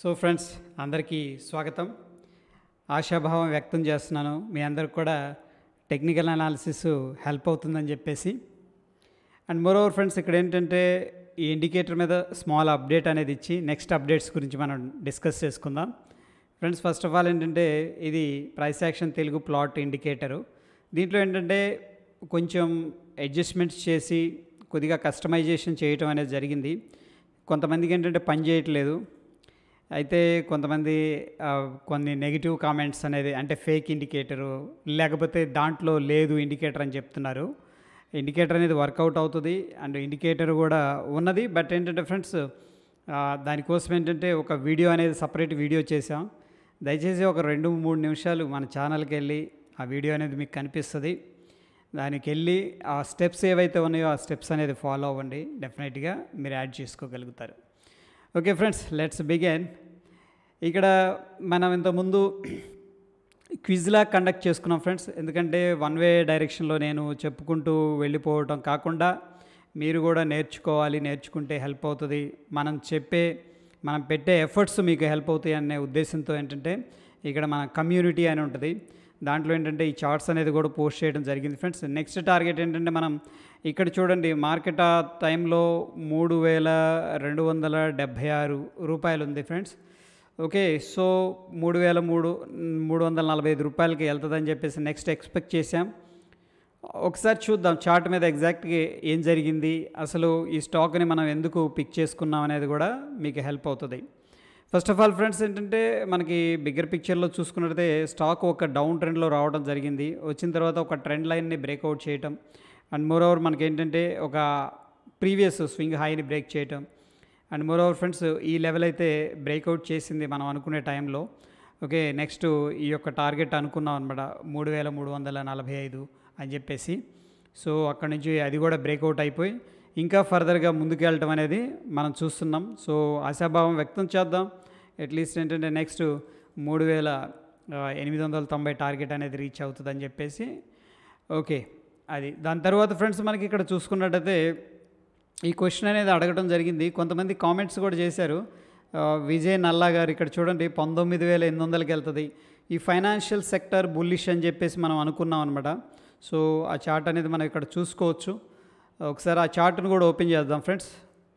so friends అందరికీ స్వాగతం ఆశాభావం వ్యక్తం చేస్తున్నాను మీ అందరికి కూడా టెక్నికల్ అనాలిసిస్ హెల్ప్ అవుతుందని చెప్పేసి అండ్ మోరోవర్ ఫ్రెండ్స్ ఇక్కడ ఏంటంటే ఈ ఇండికేటర్ మీద స్మాల్ అప్డేట్ అనేది ఇచ్చి నెక్స్ట్ అప్డేట్స్ గురించి మనం డిస్కస్ చేసుకుందాం ఫ్రెండ్స్ ఫస్ట్ ఆఫ్ ఆల్ ఏంటంటే ఇది price action Telugu plot indicator దీంట్లో ఏంటంటే కొంచెం అడ్జస్ట్మెంట్స్ చేసి కొద్దిగా కస్టమైజేషన్ చేయటం అనేది జరిగింది కొంతమందికి ఏంటంటే పని చేయట్లేదు అయితే కొంతమంది ఆ, కొన్ని నెగిటివ్ కామెంట్స్ అనేది అంటే ఫేక్ ఇండికేటరు లేకపోతే దాంట్లో లేదు ఇండికేటర్ అని చెప్తున్నారు ఇండికేటర్ అనేది వర్కౌట్ అవుతుంది అండ్ ఇండికేటర్ కూడా ఉన్నది బట్ ఏంటంటే ఫ్రెండ్స్ ఆ, దానికోసం ఏంటంటే ఒక వీడియో అనేది సపరేట్ వీడియో చేసాం దయచేసి ఒక రెండు మూడు నిమిషాలు మన ఛానల్కి వెళ్ళి ఆ వీడియో అనేది మీకు కనిపిస్తుంది దానికి వెళ్ళి ఆ స్టెప్స్ ఏవైతే ఉన్నాయో ఆ స్టెప్స్ అనేది ఫాలో అవ్వండి డెఫినెట్గా మీరు యాడ్ చేసుకోగలుగుతారు ఓకే ఫ్రెండ్స్ లెట్స్ బిగెన్ ఇక్కడ మనం ఇంతకుముందు క్విజ్లా కండక్ట్ చేసుకున్నాం ఫ్రెండ్స్ ఎందుకంటే వన్ వే డైరెక్షన్లో నేను చెప్పుకుంటూ వెళ్ళిపోవటం కాకుండా మీరు కూడా నేర్చుకోవాలి నేర్చుకుంటే హెల్ప్ అవుతుంది మనం చెప్పే మనం పెట్టే ఎఫర్ట్స్ మీకు హెల్ప్ అవుతాయి అనే ఉద్దేశంతో ఏంటంటే ఇక్కడ మన కమ్యూనిటీ అని ఉంటుంది దాంట్లో ఏంటంటే ఈ చార్ట్స్ అనేది కూడా పోస్ట్ చేయడం జరిగింది ఫ్రెండ్స్ నెక్స్ట్ టార్గెట్ ఏంటంటే మనం ఇక్కడ చూడండి మార్కెట్ ఆ టైంలో మూడు వేల రెండు వందల డెబ్భై ఆరు రూపాయలు ఉంది ఫ్రెండ్స్ ఓకే సో మూడు వేల మూడు మూడు వందల నలభై ఐదు రూపాయలకి వెళ్తుందని చెప్పేసి నెక్స్ట్ ఎక్స్పెక్ట్ చేసాం ఒకసారి చూద్దాం చార్ట్ మీద ఎగ్జాక్ట్గా ఏం జరిగింది అసలు ఈ స్టాక్ని మనం ఎందుకు పిక్ చేసుకున్నాం అనేది కూడా మీకు హెల్ప్ అవుతుంది ఫస్ట్ ఆఫ్ ఆల్ ఫ్రెండ్స్ ఏంటంటే మనకి బిగ్గర్ పిక్చర్లో చూసుకున్నట్లయితే స్టాక్ ఒక డౌన్ ట్రెండ్లో రావడం జరిగింది వచ్చిన తర్వాత ఒక ట్రెండ్ లైన్ని బ్రేక్అవుట్ చేయటం అండ్ మోర్ ఓవర్ మనకి ఏంటంటే ఒక ప్రీవియస్ స్వింగ్ హైని బ్రేక్ చేయటం అండ్ మోర్ ఓవర్ ఫ్రెండ్స్ ఈ లెవెల్ అయితే బ్రేక్అవుట్ చేసింది మనం అనుకునే టైంలో ఓకే నెక్స్ట్ ఈ యొక్క టార్గెట్ అనుకున్నాం అనమాట మూడు వేల మూడు వందల నలభై ఐదు అని చెప్పేసి సో అక్కడ నుంచి అది కూడా బ్రేక్అవుట్ అయిపోయి ఇంకా ఫర్దర్గా ముందుకు వెళ్ళటం అనేది మనం చూస్తున్నాం సో ఆశాభావం వ్యక్తం చేద్దాం అట్లీస్ట్ ఏంటంటే నెక్స్ట్ మూడు వేల ఎనిమిది వందల తొంభై టార్గెట్ అనేది రీచ్ అవుతుందని చెప్పేసి ఓకే అది దాని తర్వాత ఫ్రెండ్స్ మనకి ఇక్కడ చూసుకున్నట్టయితే ఈ క్వశ్చన్ అనేది అడగడం జరిగింది కొంతమంది కామెంట్స్ కూడా చేశారు ఆ, విజయ్ నల్లా గారు ఇక్కడ చూడండి పంతొమ్మిది వేల ఎనిమిది వందలకి వెళ్తుంది ఈ ఫైనాన్షియల్ సెక్టర్ బుల్లిష్ అని చెప్పేసి మనం అనుకున్నాం అనమాట సో ఆ చార్ట్ అనేది మనం ఇక్కడ చూసుకోవచ్చు ఒకసారి ఆ చార్ట్ను కూడా ఓపెన్ చేద్దాం ఫ్రెండ్స్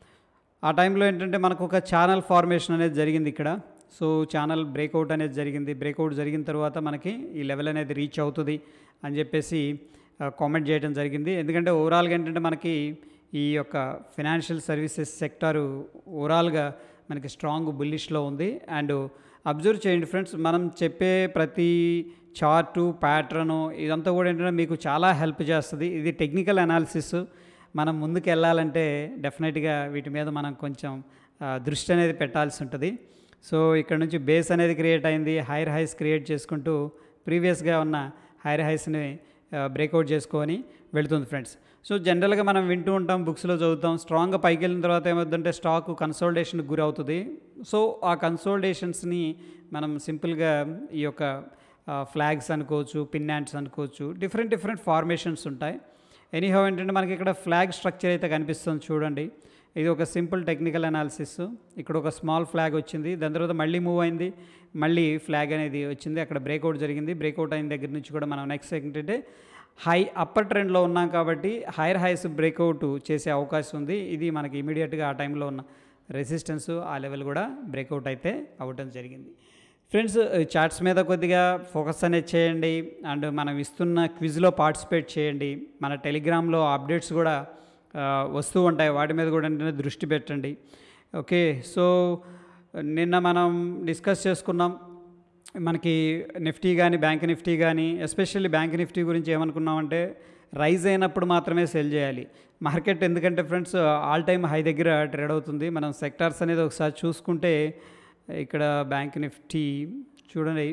ఆ టైంలో ఏంటంటే మనకు ఒక ఛానల్ ఫార్మేషన్ అనేది జరిగింది ఇక్కడ సో ఛానల్ బ్రేక్అవుట్ అనేది జరిగింది బ్రేక్అవుట్ జరిగిన తర్వాత మనకి ఈ లెవెల్ అనేది రీచ్ అవుతుంది అని చెప్పేసి కామెంట్ చేయడం జరిగింది ఎందుకంటే ఓవరాల్గా ఏంటంటే మనకి ఈ యొక్క ఫినాన్షియల్ సర్వీసెస్ సెక్టారు ఓవరాల్గా మనకి స్ట్రాంగ్ బుల్లిష్లో ఉంది అండ్ అబ్జర్వ్ చేయండి ఫ్రెండ్స్ మనం చెప్పే ప్రతి చార్టు ప్యాటర్ను ఇదంతా కూడా ఏంటంటే మీకు చాలా హెల్ప్ చేస్తుంది ఇది టెక్నికల్ అనాలిసిస్ మనం ముందుకు వెళ్ళాలంటే డెఫినెట్గా వీటి మీద మనం కొంచెం ఆ, దృష్టి అనేది పెట్టాల్సి ఉంటుంది సో ఇక్కడ నుంచి బేస్ అనేది క్రియేట్ అయింది హైర్ హైస్ క్రియేట్ చేసుకుంటూ ప్రీవియస్గా ఉన్న హైర్ హైస్ని బ్రేక్అవుట్ చేసుకొని వెళుతుంది ఫ్రెండ్స్ సో జనరల్గా మనం వింటూ ఉంటాం బుక్స్లో చదువుతాం స్ట్రాంగ్గా పైకి వెళ్ళిన తర్వాత ఏమవుతుందంటే స్టాక్ కన్సోల్టేషన్కి గురి అవుతుంది సో ఆ కన్సోల్టేషన్స్ని మనం సింపుల్గా ఈ యొక్క ఫ్లాగ్స్ అనుకోవచ్చు పిన్ హ్యాండ్స్ అనుకోవచ్చు డిఫరెంట్ డిఫరెంట్ ఫార్మేషన్స్ ఉంటాయి ఎనీహౌ ఏంటంటే మనకి ఇక్కడ ఫ్లాగ్ స్ట్రక్చర్ అయితే కనిపిస్తుంది చూడండి ఇది ఒక సింపుల్ టెక్నికల్ అనాలిసిస్ ఇక్కడ ఒక స్మాల్ ఫ్లాగ్ వచ్చింది దాని తర్వాత మళ్ళీ మూవ్ అయింది మళ్ళీ ఫ్లాగ్ అనేది వచ్చింది అక్కడ బ్రేక్అవుట్ జరిగింది బ్రేక్అవుట్ అయిన దగ్గర నుంచి కూడా మనం నెక్స్ట్ ఏంటంటే హై అప్పర్ ట్రెండ్లో ఉన్నాం కాబట్టి హైర్ హైస్ బ్రేక్అవుట్ చేసే అవకాశం ఉంది ఇది మనకి ఇమీడియట్గా ఆ టైంలో ఉన్న రెసిస్టెన్స్ ఆ లెవెల్ కూడా బ్రేక్అవుట్ అయితే అవ్వటం జరిగింది ఫ్రెండ్స్ చార్ట్స్ మీద కొద్దిగా ఫోకస్ అనేది చేయండి అండ్ మనం ఇస్తున్న క్విజ్లో పార్టిసిపేట్ చేయండి మన టెలిగ్రామ్లో అప్డేట్స్ కూడా ఆ, వస్తూ ఉంటాయి వాటి మీద కూడా ఏంటంటే దృష్టి పెట్టండి ఓకే సో నిన్న మనం డిస్కస్ చేసుకున్నాం మనకి నిఫ్టీ కానీ బ్యాంక్ నిఫ్టీ కానీ ఎస్పెషల్లీ బ్యాంక్ నిఫ్టీ గురించి ఏమనుకున్నామంటే రైజ్ అయినప్పుడు మాత్రమే సెల్ చేయాలి మార్కెట్ ఎందుకంటే ఫ్రెండ్స్ ఆల్ టైమ్ హై దగ్గర ట్రేడ్ అవుతుంది మనం సెక్టార్స్ అనేది ఒకసారి చూసుకుంటే ఇక్కడ బ్యాంక్ నిఫ్టీ చూడండి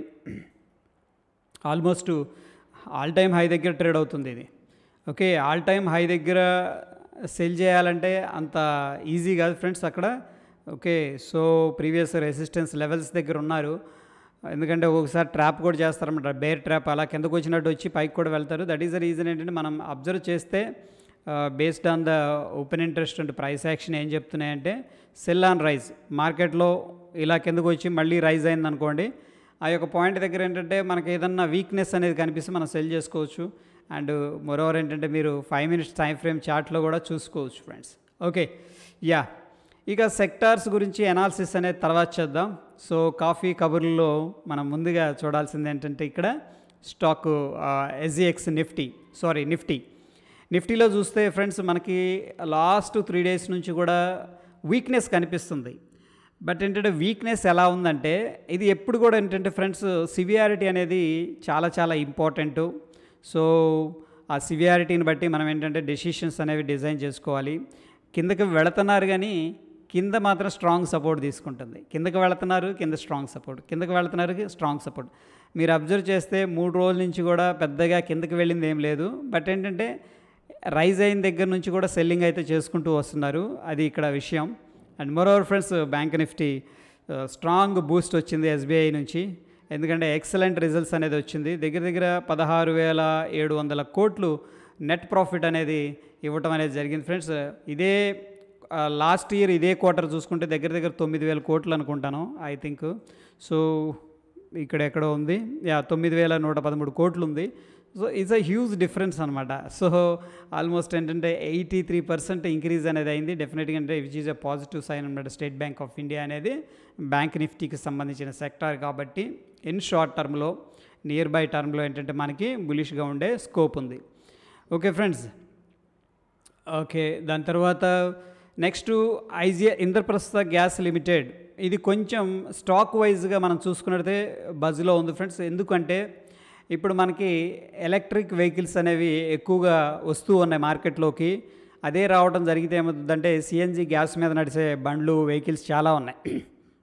ఆల్మోస్ట్ ఆల్ టైమ్ హై దగ్గర ట్రేడ్ అవుతుంది ఇది ఓకే ఆల్ టైమ్ హై దగ్గర సెల్ చేయాలంటే అంత ఈజీ కాదు ఫ్రెండ్స్ అక్కడ okay so previous resistance levels దగ్గర ఉన్నారు ఎందుకంటే ఒకసారి ట్రాప్ కూడా చేస్తారన్నమాట బేర్ ట్రాప్ అలా కిందకు వచ్చినట్టు వచ్చి పైకి కూడా వెళ్తారు దట్ ఈస్ ద రీజన్ ఏంటంటే మనం అబ్జర్వ్ చేస్తే based on the open interest and price action ఏం చెప్తున్నాయంటే సెల్ ఆన్ రైజ్ మార్కెట్లో ఇలా కిందకు వచ్చి మళ్ళీ రైజ్ అయింది అనుకోండి ఆ యొక్క పాయింట్ దగ్గర ఏంటంటే మనకి ఏదన్నా వీక్నెస్ అనేది కనిపిస్తే మనం సెల్ చేసుకోవచ్చు అండ్ మరోవర్ ఏంటంటే మీరు ఫైవ్ మినిట్స్ టైం ఫ్రేమ్ చార్ట్లో కూడా చూసుకోవచ్చు ఫ్రెండ్స్ ఓకే యా ఇక సెక్టార్స్ గురించి అనాలిసిస్ అనేది తర్వాత చేద్దాం సో కాఫీ కబుర్లలో మనం ముందుగా చూడాల్సింది ఏంటంటే ఇక్కడ stock SGX Nifty sorry Nifty నిఫ్టీలో చూస్తే ఫ్రెండ్స్ మనకి లాస్ట్ త్రీ డేస్ నుంచి కూడా వీక్నెస్ కనిపిస్తుంది బట్ ఏంటంటే వీక్నెస్ ఎలా ఉందంటే ఇది ఎప్పుడు కూడా ఏంటంటే ఫ్రెండ్స్ సివియారిటీ అనేది చాలా చాలా ఇంపార్టెంట్ సో ఆ సివియారిటీని బట్టి మనం ఏంటంటే డెసిషన్స్ అనేవి డిజైన్ చేసుకోవాలి కిందకి వెళుతున్నారు కానీ కింద మాత్రం స్ట్రాంగ్ సపోర్ట్ తీసుకుంటుంది కిందకి వెళుతున్నారు కింద స్ట్రాంగ్ సపోర్ట్ కిందకి వెళుతున్నారు స్ట్రాంగ్ సపోర్ట్ మీరు అబ్జర్వ్ చేస్తే మూడు రోజుల నుంచి కూడా పెద్దగా కిందకి వెళ్ళింది ఏం లేదు బట్ ఏంటంటే రైజ్ అయిన దగ్గర నుంచి కూడా సెల్లింగ్ అయితే చేసుకుంటూ వస్తున్నారు అది ఇక్కడ విషయం and moreover friends bank Nifty strong boost వచ్చింది ఎస్బీఐ నుంచి ఎందుకంటే ఎక్సలెంట్ రిజల్ట్స్ అనేది వచ్చింది దగ్గర దగ్గర పదహారు వేల ఏడు వందల కోట్లు నెట్ ప్రాఫిట్ అనేది ఇవ్వటం అనేది జరిగింది ఫ్రెండ్స్ ఇదే లాస్ట్ ఇయర్ ఇదే క్వార్టర్ చూసుకుంటే దగ్గర దగ్గర తొమ్మిది వేల కోట్లు అనుకుంటాను ఐ థింక్ సో ఇక్కడ ఎక్కడో ఉంది యా తొమ్మిది వేల నూట పదమూడు కోట్లు ఉంది so it's a huge difference అనమాట సో ఆల్మోస్ట్ ఏంటంటే ఎయిటీ త్రీ పర్సెంట్ ఇంక్రీజ్ అనేది అయింది డెఫినెట్గా అంటే which is a positive sign అనమాట స్టేట్ బ్యాంక్ ఆఫ్ ఇండియా అనేది బ్యాంక్ నిఫ్టీకి సంబంధించిన సెక్టార్ కాబట్టి ఇన్ షార్ట్ టర్మ్లో నియర్ బై టర్మ్లో ఏంటంటే మనకి బులిష్గా ఉండే స్కోప్ ఉంది ఓకే ఫ్రెండ్స్ ఓకే దాని తర్వాత నెక్స్ట్ ఐజియా ఇంద్రప్రస్థ గ్యాస్ లిమిటెడ్ ఇది కొంచెం స్టాక్ వైజ్గా మనం చూసుకున్నట్టే బజ్లో ఉంది ఫ్రెండ్స్ ఎందుకంటే ఇప్పుడు మనకి ఎలక్ట్రిక్ వెహికల్స్ అనేవి ఎక్కువగా వస్తూ ఉన్నాయి మార్కెట్లోకి అదే రావడం జరిగితే ఏమవుతుందంటే సిఎన్జి గ్యాస్ మీద నడిచే బండ్లు వెహికల్స్ చాలా ఉన్నాయి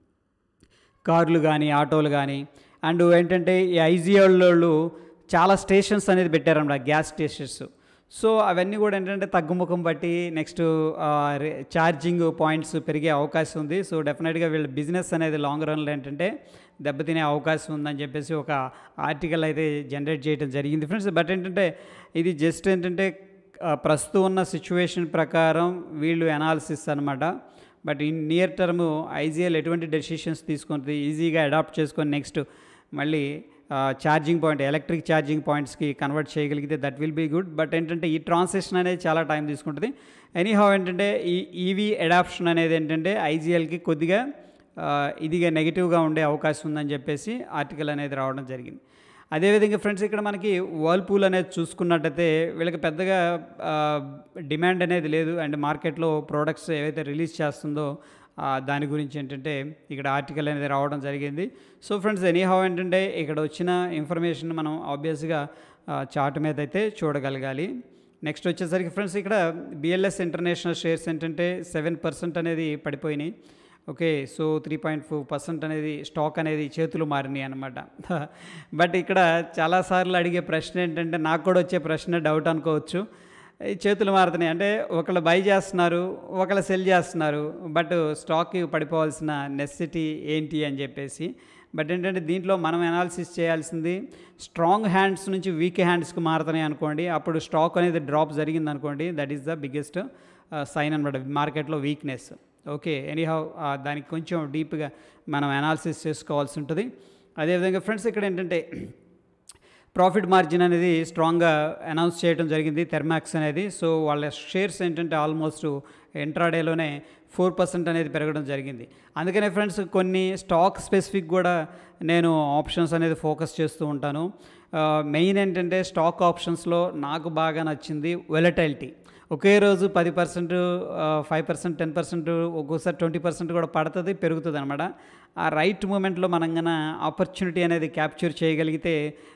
కార్లు కానీ ఆటోలు కానీ అండ్ ఏంటంటే ఈ ఐజీఓళ్ళు చాలా స్టేషన్స్ అనేది పెట్టారన్నమాట గ్యాస్ స్టేషన్స్ సో అవన్నీ కూడా ఏంటంటే తగ్గుముఖం బట్టి నెక్స్ట్ ఛార్జింగ్ పాయింట్స్ పెరిగే అవకాశం ఉంది సో డెఫినెట్గా వీళ్ళ బిజినెస్ అనేది లాంగ్ రన్లో ఏంటంటే దెబ్బతినే అవకాశం ఉందని చెప్పేసి ఒక ఆర్టికల్ అయితే జనరేట్ చేయడం జరిగింది ఫ్రెండ్స్ బట్ ఏంటంటే ఇది జస్ట్ ఏంటంటే ప్రస్తుతం ఉన్న సిచ్యువేషన్ ప్రకారం వీళ్ళు అనాలిసిస్ అనమాట but in near term IGL ఎటువంటి డెసిషన్స్ తీసుకుంటుంది ఈజీగా అడాప్ట్ చేసుకొని నెక్స్ట్ మళ్ళీ ఛార్జింగ్ పాయింట్ ఎలక్ట్రిక్ ఛార్జింగ్ పాయింట్స్కి కన్వర్ట్ చేయగలిగితే that will be good but ఏంటంటే ఈ ట్రాన్సాక్షన్ అనేది చాలా టైం తీసుకుంటుంది ఎనీహౌ ఏంటంటే ఈ ఈవీ అడాప్షన్ అనేది ఏంటంటే ఐజీఎల్కి కొద్దిగా ఇదిగా నెగిటివ్గా ఉండే అవకాశం ఉందని చెప్పేసి ఆర్టికల్ అనేది రావడం జరిగింది అదేవిధంగా ఫ్రెండ్స్ ఇక్కడ మనకి వర్ల్పూల్ అనేది చూసుకున్నట్టయితే వీళ్ళకి పెద్దగా డిమాండ్ అనేది లేదు అండ్ మార్కెట్లో ప్రోడక్ట్స్ ఏవైతే రిలీజ్ చేస్తుందో దాని గురించి ఏంటంటే ఇక్కడ ఆర్టికల్ అనేది రావడం జరిగింది సో ఫ్రెండ్స్ ఎనీహౌ ఏంటంటే ఇక్కడ వచ్చిన ఇన్ఫర్మేషన్ మనం ఆబ్వియస్గా చార్ట్ మీద అయితే చూడగలగాలి నెక్స్ట్ వచ్చేసరికి ఫ్రెండ్స్ ఇక్కడ బిఎల్ఎస్ ఇంటర్నేషనల్ షేర్స్ ఏంటంటే సెవెన్ పర్సెంట్ అనేది పడిపోయినాయి okay so three point four percent అనేది స్టాక్ అనేది చేతులు మారినాయి అనమాట బట్ ఇక్కడ చాలాసార్లు అడిగే ప్రశ్న ఏంటంటే నాకు కూడా వచ్చే ప్రశ్న డౌట్ అనుకోవచ్చు ఈ చేతులు మారుతున్నాయి అంటే ఒకళ్ళు బై చేస్తున్నారు ఒకళ్ళు సెల్ చేస్తున్నారు బట్ స్టాక్ పడిపోవాల్సిన నెసెసిటీ ఏంటి అని చెప్పేసి బట్ ఏంటంటే దీంట్లో మనం అనాలిసిస్ చేయాల్సింది స్ట్రాంగ్ హ్యాండ్స్ నుంచి వీక్ హ్యాండ్స్కి మారుతున్నాయి అనుకోండి అప్పుడు స్టాక్ అనేది డ్రాప్ జరిగింది అనుకోండి that is the biggest sign అనమాట మార్కెట్లో వీక్నెస్ ఓకే ఎనీహౌ దానికి కొంచెం డీప్గా మనం అనాలిసిస్ చేసుకోవాల్సి ఉంటుంది అదేవిధంగా ఫ్రెండ్స్ ఇక్కడ ఏంటంటే ప్రాఫిట్ మార్జిన్ అనేది స్ట్రాంగ్గా అనౌన్స్ చేయడం జరిగింది థెర్మాక్స్ అనేది సో వాళ్ళ షేర్స్ ఏంటంటే ఆల్మోస్ట్ ఎంట్రాడేలోనే ఫోర్ పర్సెంట్ అనేది పెరగడం జరిగింది అందుకనే ఫ్రెండ్స్ కొన్ని స్టాక్ స్పెసిఫిక్ కూడా నేను ఆప్షన్స్ అనేది ఫోకస్ చేస్తూ ఉంటాను మెయిన్ ఏంటంటే స్టాక్ ఆప్షన్స్లో నాకు బాగా నచ్చింది వెలటైలిటీ ఒకే రోజు పది percent five percent ten percent ఒక్కోసారి ట్వంటీ పర్సెంట్ కూడా పడుతుంది పెరుగుతుంది అనమాట ఆ రైట్ మూమెంట్లో మనం కన్నా ఆపర్చునిటీ అనేది క్యాప్చర్ చేయగలిగితే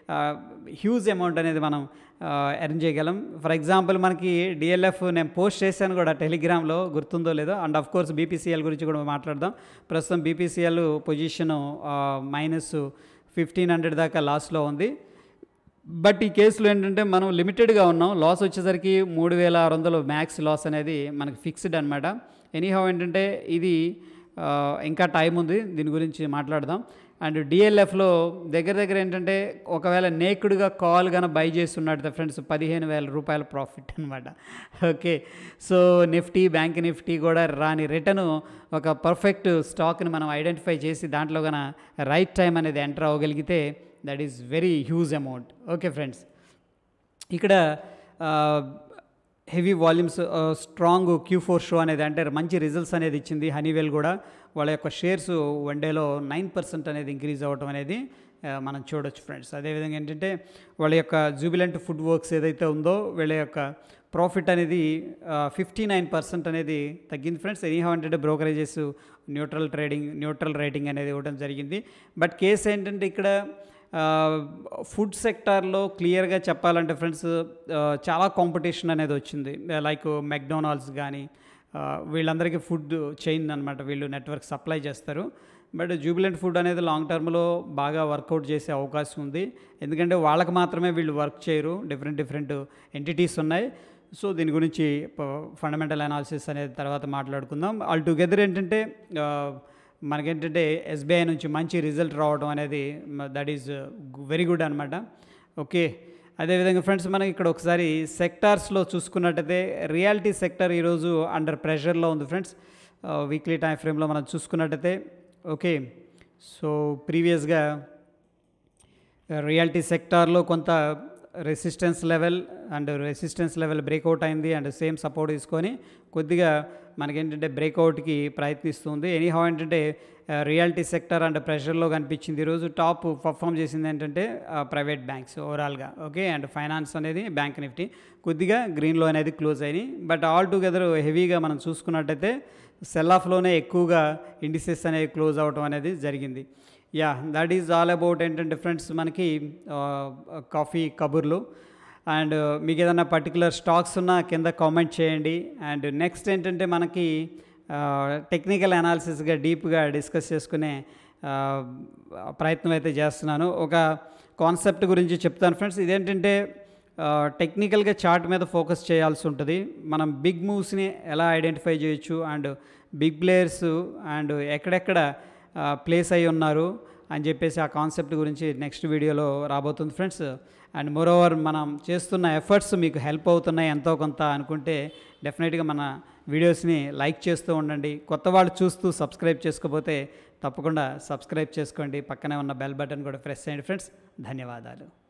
హ్యూజ్ అమౌంట్ అనేది మనం ఎర్న్ చేయగలం ఫర్ ఎగ్జాంపుల్ మనకి డిఎల్ఎఫ్ నేను పోస్ట్ చేశాను కూడా టెలిగ్రామ్లో గుర్తుందో లేదో అండ్ ఆఫ్ కోర్స్ బీపీసీఎల్ గురించి కూడా మాట్లాడదాం ప్రస్తుతం BPCL position minus fifteen hundred దాకా లాస్లో ఉంది బట్ ఈ కేసులో ఏంటంటే మనం లిమిటెడ్గా ఉన్నాం లాస్ వచ్చేసరికి మూడు వేల ఆరు వందలు మ్యాక్స్ లాస్ అనేది మనకి ఫిక్స్డ్ అనమాట ఎనీహౌ ఏంటంటే ఇది ఇంకా టైం ఉంది దీని గురించి మాట్లాడదాం అండ్ డిఎల్ఎఫ్లో దగ్గర దగ్గర ఏంటంటే ఒకవేళ నేకుడుగా కాల్ కనుక బై చేస్తున్నట్టు ఫ్రెండ్స్ పదిహేను వేల రూపాయల ప్రాఫిట్ అనమాట okay so Nifty bank Nifty కూడా రాని రిటర్న్ ఒక పర్ఫెక్ట్ స్టాక్ని మనం ఐడెంటిఫై చేసి దాంట్లో కన రైట్ టైం అనేది ఎంటర్ అవ్వగలిగితే that is very huge amount okay friends ఇక్కడ heavy volumes strong Q four show అనేది అంటే మంచి రిజల్ట్స్ అనేది ఇచ్చింది హనీవెల్ కూడా వాళ్ళ యొక్క షేర్స్ వన్ డేలో నైన్ పర్సెంట్ అనేది ఇంక్రీజ్ అవ్వటం అనేది ఆ, మనం చూడొచ్చు ఫ్రెండ్స్ అదేవిధంగా ఏంటంటే వాళ్ళ యొక్క జూబిలెంట్ ఫుడ్ వర్క్స్ ఏదైతే ఉందో వీళ్ళ యొక్క ప్రాఫిట్ అనేది ఫిఫ్టీ నైన్ పర్సెంట్ అనేది తగ్గింది ఫ్రెండ్స్ ఎనీహౌ ఏంటంటే brokerages neutral trading neutral rating అనేది ఇవ్వడం జరిగింది బట్ కేసు ఏంటంటే ఇక్కడ ఫుడ్ సెక్టార్లో క్లియర్గా చెప్పాలంటే ఫ్రెండ్స్ చాలా కాంపిటీషన్ అనేది వచ్చింది లైక్ మెక్డొనాల్డ్స్ కానీ వీళ్ళందరికీ ఫుడ్ చైన్ అనమాట వీళ్ళు నెట్వర్క్ సప్లై చేస్తారు బట్ జూబిలెంట్ ఫుడ్ అనేది లాంగ్ టర్మ్లో బాగా వర్కౌట్ చేసే అవకాశం ఉంది ఎందుకంటే వాళ్ళకి మాత్రమే వీళ్ళు వర్క్ చేయరు డిఫరెంట్ డిఫరెంట్ ఎంటిటీస్ ఉన్నాయి సో దీని గురించి ఫండమెంటల్ అనాలిసిస్ అనేది తర్వాత మాట్లాడుకుందాం ఆల్ టుగెదర్ ఏంటంటే ఆ, మనకేంటంటే ఎస్బీఐ నుంచి మంచి రిజల్ట్ రావడం అనేది దట్ ఈజ్ వెరీ గుడ్ అనమాట ఓకే అదేవిధంగా ఫ్రెండ్స్ మనం ఇక్కడ ఒకసారి సెక్టార్స్లో చూసుకున్నట్టయితే రియాలిటీ సెక్టర్ ఈరోజు అండర్ ప్రెషర్లో ఉంది ఫ్రెండ్స్ వీక్లీ టైం ఫ్రేమ్లో మనం చూసుకున్నట్టయితే ఓకే సో ప్రీవియస్గా రియాలిటీ సెక్టార్లో కొంత resistance level and resistance level breakout అయింది అండ్ సేమ్ సపోర్ట్ తీసుకొని కొద్దిగా మనకేంటంటే బ్రేక్అవుట్కి ప్రయత్నిస్తుంది ఎనీహౌ ఏంటంటే రియాలిటీ సెక్టర్ అండ్ ప్రెషర్లో కనిపించింది ఈరోజు టాప్ పర్ఫామ్ చేసింది ఏంటంటే ప్రైవేట్ బ్యాంక్స్ ఓవరాల్గా ఓకే అండ్ ఫైనాన్స్ అనేది బ్యాంక్ నిఫ్టీ కొద్దిగా గ్రీన్లో అనేది క్లోజ్ అయినాయి బట్ ఆల్ టుగెదర్ హెవీగా మనం చూసుకున్నట్టయితే సెల్ ఆఫ్లోనే ఎక్కువగా ఇండిసెస్ అనేవి క్లోజ్ అవడం అనేది జరిగింది yeah that is all about ఏంటంటే ఫ్రెండ్స్ మనకి కాఫీ కబుర్లు అండ్ మీకు ఏదైనా పర్టికులర్ స్టాక్స్ ఉన్నా కింద కామెంట్ చేయండి అండ్ నెక్స్ట్ ఏంటంటే మనకి టెక్నికల్ అనాలిసిస్గా డీప్గా డిస్కస్ చేసుకునే ఆ, ప్రయత్నం అయితే చేస్తున్నాను ఒక కాన్సెప్ట్ గురించి చెప్తాను ఫ్రెండ్స్ ఇదేంటంటే టెక్నికల్గా చార్ట్ మీద ఫోకస్ చేయాల్సి ఉంటుంది మనం బిగ్ మూవ్స్ని ఎలా ఐడెంటిఫై చేయొచ్చు అండ్ బిగ్ ప్లేయర్స్ అండ్ ఎక్కడెక్కడ ప్లేస్ అయి ఉన్నారు అని చెప్పేసి ఆ కాన్సెప్ట్ గురించి నెక్స్ట్ వీడియోలో రాబోతుంది ఫ్రెండ్స్ అండ్ మోరోవర్ మనం చేస్తున్న ఎఫర్ట్స్ మీకు హెల్ప్ అవుతున్నాయి ఎంతో కొంత అనుకుంటే డెఫినెట్గా మన వీడియోస్ని లైక్ చేస్తూ ఉండండి కొత్త వాళ్ళు చూస్తూ సబ్స్క్రైబ్ చేసుకోకపోతే తప్పకుండా సబ్స్క్రైబ్ చేసుకోండి పక్కనే ఉన్న బెల్ బటన్ కూడా ప్రెస్ చేయండి ఫ్రెండ్స్ ధన్యవాదాలు